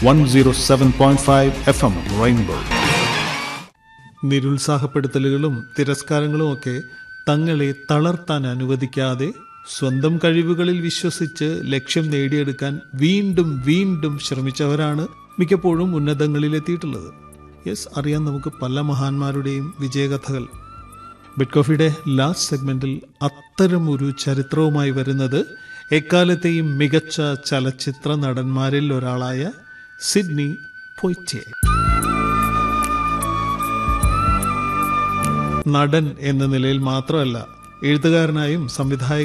107.5 FM Rainbow. നിരുത്സാഹപ്പെടുത്തലുകളും തിരസ്കാരങ്ങളും ഒക്കെ തങ്ങളെ തളർത്താൻ അനുവദിക്കാതെ സ്വന്തം കഴിവുകളിൽ വിശ്വസിച്ച് ലക്ഷ്യം നേടിയെടുക്കാൻ വീണ്ടും വീണ്ടും ശ്രമിച്ചവരാണ് മിക്കപ്പോഴും ഉന്നതങ്ങളിലെത്തിയിട്ടുള്ളത് യെസ് അറിയാൻ നമുക്ക് പല മഹാന്മാരുടെയും വിജയകഥകൾ ബിറ്റ് കോഫിയുടെ ലാസ്റ്റ് സെഗ്മെന്റിൽ അത്തരം ഒരു ചരിത്രവുമായി വരുന്നത് എക്കാലത്തെയും മികച്ച ചലച്ചിത്ര നടന്മാരിൽ ഒരാളായ സിഡ്നി പൊയ്റ്റെ നടൻ എന്ന നിലയിൽ മാത്രമല്ല എഴുത്തുകാരനായും സംവിധായകൻ